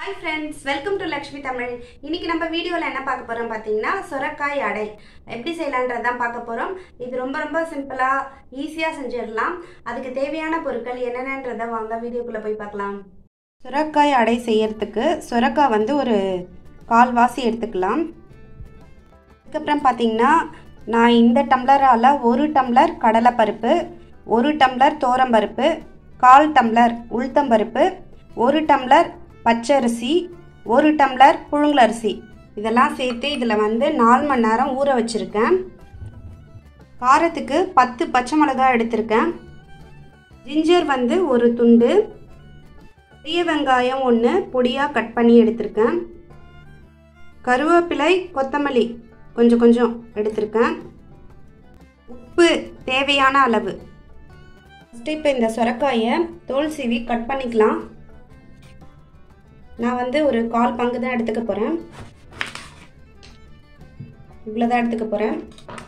hi friends welcome to Lakshmi Tamil இன்னைக்கு நம்ம வீடியோவில் என்ன பார்க்க போகிறோம் பார்த்தீங்கன்னா சுரக்காய் அடை எப்படி செய்யலான்றது தான் பார்க்க போகிறோம் இது ரொம்ப ரொம்ப சிம்பிளாக ஈஸியாக செஞ்சிடலாம் அதுக்கு தேவையான பொருட்கள் என்னென்னன்றதை வாங்க வீடியோக்குள்ளே போய் பார்க்கலாம் சுரக்காய் அடை செய்யறதுக்கு சுரக்காய் வந்து ஒரு கால்வாசி எடுத்துக்கலாம் அதுக்கப்புறம் பார்த்தீங்கன்னா நான் இந்த டம்ளரால் ஒரு டம்ளர் கடலைப்பருப்பு ஒரு டம்ளர் தோரம்பருப்பு கால் டம்ளர் உளுத்தம்பருப்பு ஒரு டம்ளர் பச்சரிசி ஒரு டம்ளர் புழுங்கலரிசி இதெல்லாம் சேர்த்து இதில் வந்து நாலு மணி நேரம் ஊற வச்சுருக்கேன் காரத்துக்கு பத்து பச்சை மிளகாய் எடுத்திருக்கேன் ஜிஞ்சர் வந்து ஒரு துண்டு பெரிய வெங்காயம் ஒன்று பொடியாக கட் பண்ணி எடுத்திருக்கேன் கருவேப்பிலை கொத்தமல்லி கொஞ்சம் கொஞ்சம் எடுத்திருக்கேன் உப்பு தேவையான அளவு ஃபஸ்ட்டு இப்போ இந்த சுரக்காயை தோல் சீவி கட் பண்ணிக்கலாம் நான் வந்து ஒரு கால் பங்கு தான் எடுத்துக்க போகிறேன் இவ்வளோ தான் எடுத்துக்க போகிறேன்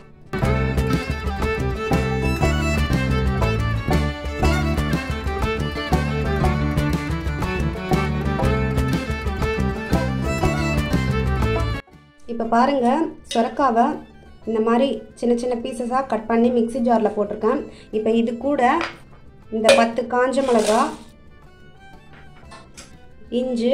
இப்போ பாருங்கள் சுரக்காவை இந்த மாதிரி சின்ன சின்ன பீசஸாக கட் பண்ணி மிக்ஸி ஜாரில் போட்டிருக்கேன் இப்போ இது கூட இந்த பத்து காஞ்ச மிளகா இஞ்சி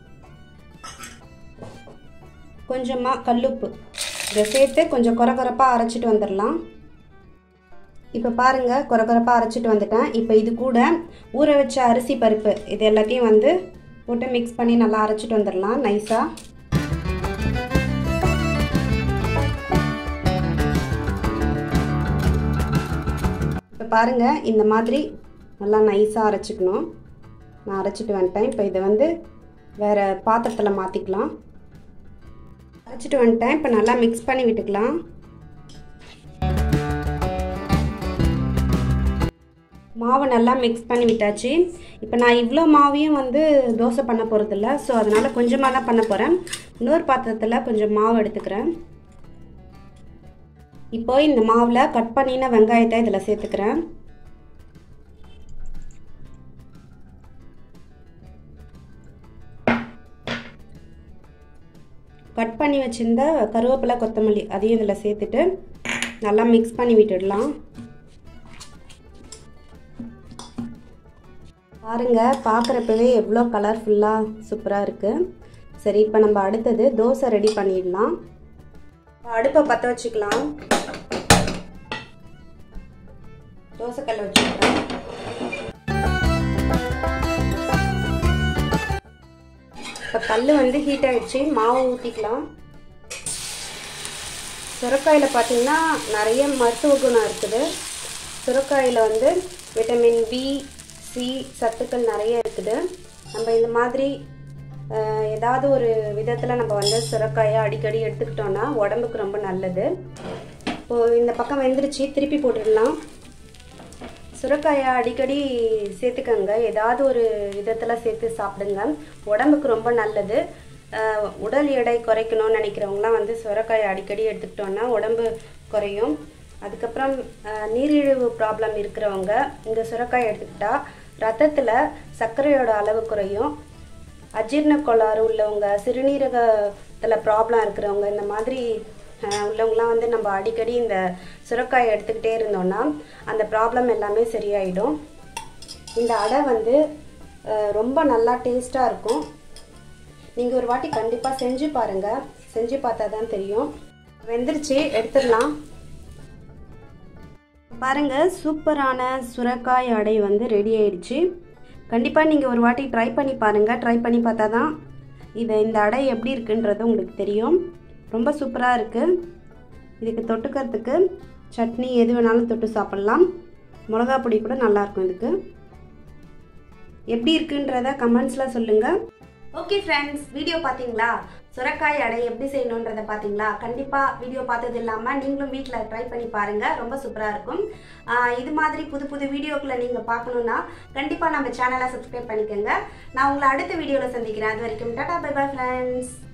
கொஞ்சமாக கல்லுப்பு இதை சேர்த்து கொஞ்சம் குறகுறப்பாக அரைச்சிட்டு வந்துடலாம் இப்போ பாருங்கள் குறகுறப்பாக அரைச்சிட்டு வந்துட்டேன் இப்போ இது கூட ஊற வச்ச அரிசி பருப்பு இது எல்லாத்தையும் வந்து போட்டு மிக்ஸ் பண்ணி நல்லா அரைச்சிட்டு வந்துடலாம் நைஸாக இப்போ பாருங்கள் இந்த மாதிரி நல்லா நைஸாக அரைச்சிக்கணும் நான் அரைச்சிட்டு வந்துட்டேன் இப்போ இதை வந்து வேறு பாத்திரத்தில் மாற்றிக்கலாம் அரைச்சிட்டு வந்துட்டேன் இப்போ நல்லா மிக்ஸ் பண்ணி விட்டுக்கலாம் மாவு நல்லா மிக்ஸ் பண்ணி விட்டாச்சு இப்போ நான் இவ்வளோ மாவையும் வந்து தோசை பண்ண போகிறதில்ல ஸோ அதனால் கொஞ்சமாக தான் பண்ண போகிறேன் இன்னொரு பாத்திரத்தில் கொஞ்சம் மாவு எடுத்துக்கிறேன் இப்போ இந்த மாவில் கட் பண்ணின வெங்காயத்தை இதில் சேர்த்துக்கிறேன் கட் பண்ணி வச்சுருந்த கருவேப்பிலை கொத்தமல்லி அதையும் இதில் சேர்த்துட்டு நல்லா மிக்ஸ் பண்ணி விட்டுடலாம் பாருங்கள் பார்க்குறப்பவே எவ்வளோ கலர்ஃபுல்லாக சூப்பராக இருக்குது சரி இப்போ நம்ம அடுத்தது தோசை ரெடி பண்ணிடலாம் அடுப்பை பற்ற வச்சுக்கலாம் தோசைக்கல்ல வச்சுக்கிறேன் இப்போ கல் வந்து ஹீட் ஆகிடுச்சு மாவு ஊற்றிக்கலாம் சுரக்காயில் பார்த்தீங்கன்னா நிறைய மருத்துவ குணம் இருக்குது சுரக்காயில் வந்து விட்டமின் பி சி சத்துக்கள் நிறைய இருக்குது நம்ம இந்த மாதிரி ஏதாவது ஒரு விதத்தில் நம்ம வந்து சுரக்காயை அடிக்கடி எடுத்துக்கிட்டோன்னா உடம்புக்கு ரொம்ப நல்லது இப்போது இந்த பக்கம் வெந்துருச்சு திருப்பி போட்டுடலாம் சுரக்காயை அடிக்கடி சேர்த்துக்கங்க ஏதாவது ஒரு விதத்தில் சேர்த்து சாப்பிடுங்க உடம்புக்கு ரொம்ப நல்லது உடல் எடை குறைக்கணும்னு நினைக்கிறவங்களாம் வந்து சுரக்காயை அடிக்கடி எடுத்துக்கிட்டோன்னா உடம்பு குறையும் அதுக்கப்புறம் நீரிழிவு ப்ராப்ளம் இருக்கிறவங்க இந்த சுரக்காயை எடுத்துக்கிட்டா ரத்தத்தில் சர்க்கரையோட அளவு குறையும் அஜீர்ண கோளாறு உள்ளவங்க சிறுநீரகத்தில் ப்ராப்ளம் இருக்கிறவங்க இந்த மாதிரி உள்ளவங்களாம் வந்து நம்ம அடிக்கடி இந்த சுரக்காயை எடுத்துக்கிட்டே இருந்தோம்னா அந்த ப்ராப்ளம் எல்லாமே சரியாயிடும் இந்த அடை வந்து ரொம்ப நல்லா டேஸ்ட்டாக இருக்கும் நீங்கள் ஒரு வாட்டி கண்டிப்பாக செஞ்சு பாருங்கள் செஞ்சு பார்த்தா தான் தெரியும் வெந்துருச்சு எடுத்துடலாம் பாருங்கள் சூப்பரான சுரக்காய் அடை வந்து ரெடி ஆயிடுச்சு கண்டிப்பாக நீங்கள் ஒரு வாட்டி ட்ரை பண்ணி பாருங்கள் ட்ரை பண்ணி பார்த்தா தான் இது இந்த அடை எப்படி இருக்குன்றது உங்களுக்கு தெரியும் ரொம்ப சூப்பராக இருக்குது இதுக்கு தொட்டுக்கிறதுக்கு சட்னி எது வேணாலும் தொட்டு சாப்பிட்லாம் மிளகா பொடி கூட நல்லாயிருக்கும் இதுக்கு எப்படி இருக்குன்றத கமெண்ட்ஸில் சொல்லுங்கள் ஓகே ஃப்ரெண்ட்ஸ் வீடியோ பார்த்தீங்களா சுரக்காய் அடை எப்படி செய்யணுன்றதை பார்த்தீங்களா கண்டிப்பாக வீடியோ பார்த்தது இல்லாமல் நீங்களும் வீட்டில் ட்ரை பண்ணி பாருங்கள் ரொம்ப சூப்பராக இருக்கும் இது மாதிரி புது புது வீடியோக்களை நீங்கள் பார்க்கணுன்னா கண்டிப்பாக நம்ம சேனலை சப்ஸ்கிரைப் பண்ணிக்கோங்க நான் உங்களை அடுத்த வீடியோவில் சந்திக்கிறேன் அது வரைக்கும் டாடா பை பை ஃப்ரெண்ட்ஸ்